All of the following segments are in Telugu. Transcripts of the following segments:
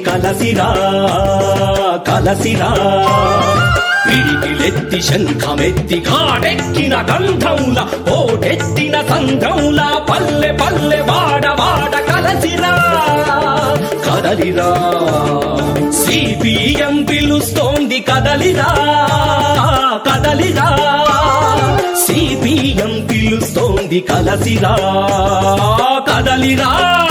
కలసిరా కలసిరా పిడికిలెత్తి శంఖమెత్తి కాడెక్కిన గంధంల ఓటెత్తిన సంఘంల పల్లె పల్లె వాడ వాడ కలసిరా కదలిరా సిపిఎం పిలుస్తోంది కదలిరా కదలిరా సిపిఎం పిలుస్తోంది కలసిరా కదలిరా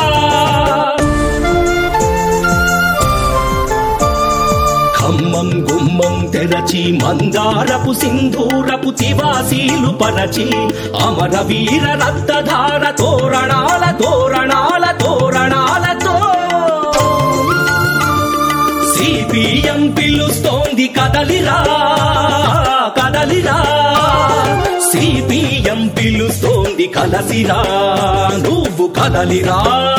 ఖమ్మం గుమ్మం తెరచి మందారపు సింధూరపు తివాసీలు పరచి అమర వీర రక్తధార తోరణాల తోరణాల తోరణాలతో సిపిఎం పిలుస్తోంది కదలిరా కదలిరా సిపిఎం పిలుస్తోంది కలసిరా నువ్వు కదలిరా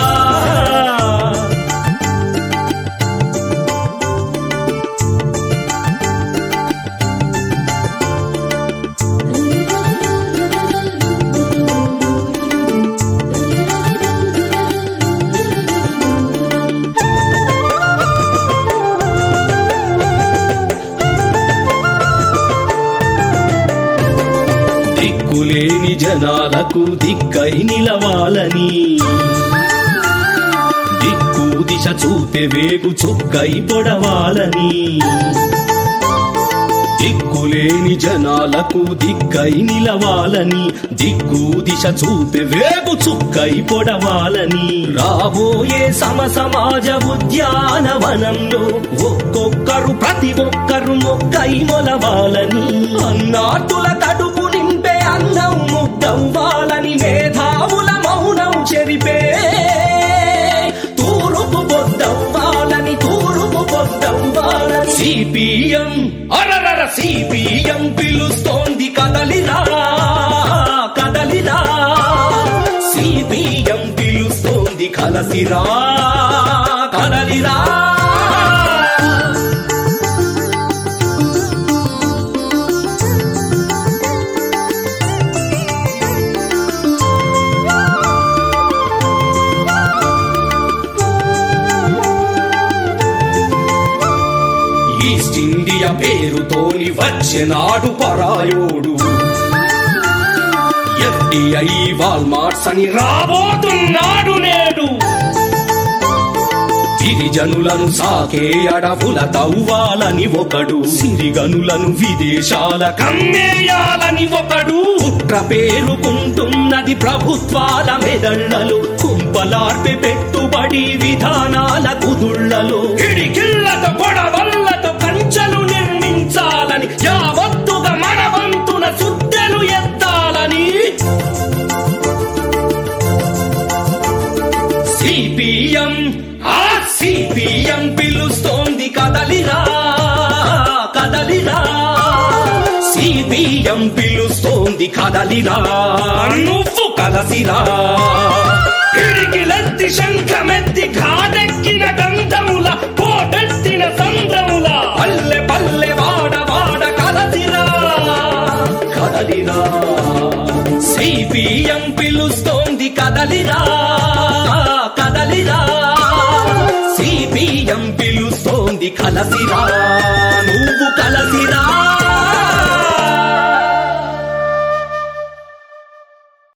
దిక్కులేని జనాలకు దిక్కై నిలవాలని దిక్కు దిశ చూపే వేగు చుక్కై పొడవాలని దిక్కులేని జనాలకు దిక్కై నిలవాలని దిక్కు దిశ చూపే వేగు చుక్కై పొడవాలని రాబోయే సమ సమాజ ఉద్యానవనంలో ఒక్కొక్కరు ప్రతి ఒక్కరు మొక్కై మొలవాలని అన్నాటుల తడుపు నింపే అన్నం ముద్దవ్వాలని మేధావుల మౌనం చెరిపే తూరుపు పొద్దవ్వాలని తూరుపు పొద్దవ్వాలని సిపిఎం అరరర సిపిఎం పిలుస్తోంది కదలిరా కదలిరా సిపిఎం పిలుస్తోంది కలసిరా కదలిరా ఈస్ట్ ఇండియా పేరుతోని వచ్చెనాడు పరాయోడు ఎఫ్డిఐ వాల్మార్ట్స్ అని రాబోతున్నాడు నేడు గిరిజనులను సాకే అడవుల తవ్వాలని ఒకడు సిరిగనులను విదేశాల కమ్మేయాలని ఒకడు కుట్ర పేరుకుంటున్నది ప్రభుత్వాల మెదళ్లలో కుంపలార్పి పెట్టుబడి విధానాల కుదుళ్లలో కిడికిళ్లతో గొడవల్లతో కంచెలు నిర్మించాలని యావత్తుగా మన వంతున సుద్దెలు ఎత్తాలని సిపిఎం ఆ సిపిఎం పిలుస్తోంది కదలిరా కదలిరా సిపిఎం పిలుస్తోంది కదలిరా నువ్వు కలసిరా పిడికిలెత్తి శంఖమెత్తి కాదెక్కిన గంధముల పోటెత్తిన సంద్రముల పల్లె పల్లె వాడ వాడ కలసిరా కదలిరా సిపిఎం పిలుస్తోంది కదలిరా కదలిరా సిపిఎం పిలుస్తోంది కలసిరా నువ్వు కలసిరా